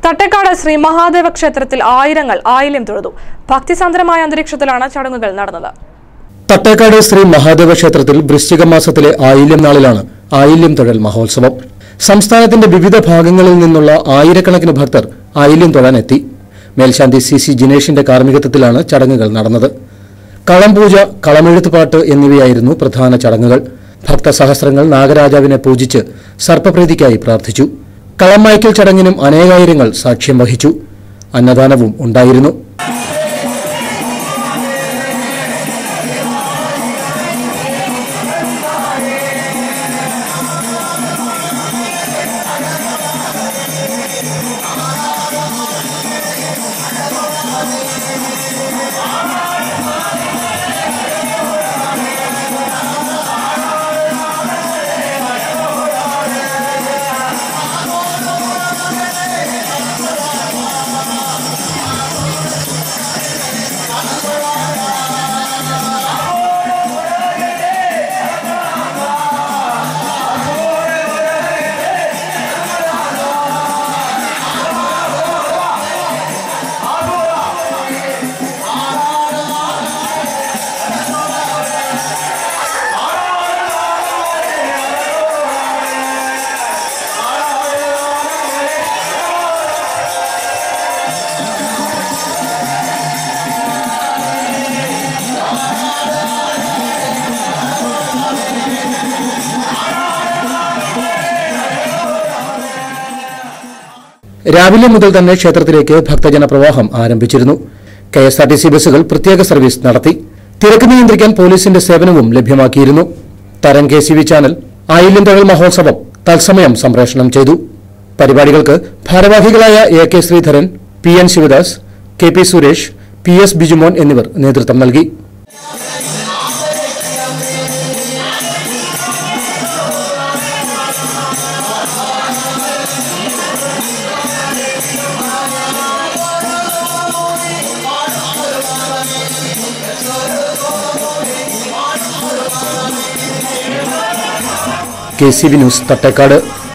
തട്ടേക്കാട് ശ്രീ മഹാദേവ ക്ഷേത്രത്തിൽ ആയിരങ്ങൾ ആയില്യം തൊഴുതു ഭക്തിസാന്ദ്രമായ അന്തരീക്ഷത്തിലാണ് ചടങ്ങുകൾ നടന്നത് തട്ടേക്കാട് ശ്രീ മഹാദേവ ക്ഷേത്രത്തിൽ വൃശ്ചിക മാസത്തിലെ ആയില്യം നാളിലാണ് ആയില്യം തൊഴൽ മഹോത്സവം സംസ്ഥാനത്തിന്റെ വിവിധ ഭാഗങ്ങളിൽ നിന്നുള്ള ആയിരക്കണക്കിന് ഭക്തർ ആയില്യം തൊഴാൻ എത്തി മേൽശാന്തി സി സി ജിനേഷിന്റെ കാർമ്മികത്വത്തിലാണ് ചടങ്ങുകൾ നടന്നത് കളംപൂജ കളമെഴുത്തുപാട്ട് എന്നിവയായിരുന്നു പ്രധാന ചടങ്ങുകൾ ഭക്തസഹസ്രങ്ങൾ നാഗരാജാവിനെ പൂജിച്ച് സർപ്പപ്രീതിക്കായി പ്രാർത്ഥിച്ചു കളം മായ്ക്കൽ ചടങ്ങിനും അനേകായിരങ്ങൾ സാക്ഷ്യം വഹിച്ചു അന്നദാനവും ഉണ്ടായിരുന്നു രാവിലെ മുതൽ തന്നെ ക്ഷേത്രത്തിലേക്ക് ഭക്തജന പ്രവാഹം ആരംഭിച്ചിരുന്നു K S R T C ബസ്സുകൾ പ്രത്യേക സർവീസ് നടത്തി തിരക്ക് നിയന്ത്രിക്കാൻ പോലീസിന്റെ സേവനവും ലഭ്യമാക്കിയിരുന്നു തരം K C V channel Ayilyam തൊഴിൽ മഹോത്സവം തത്സമയം സംപ്രേഷണം ചെയ്തു പരിപാടികൾക്ക് ഭാരവാഹികളായ A K Sreedharan P N Sivadas K P Suresh P S Bijumon എന്നിവർ നേതൃത്വം നൽകി K C V news Thattekad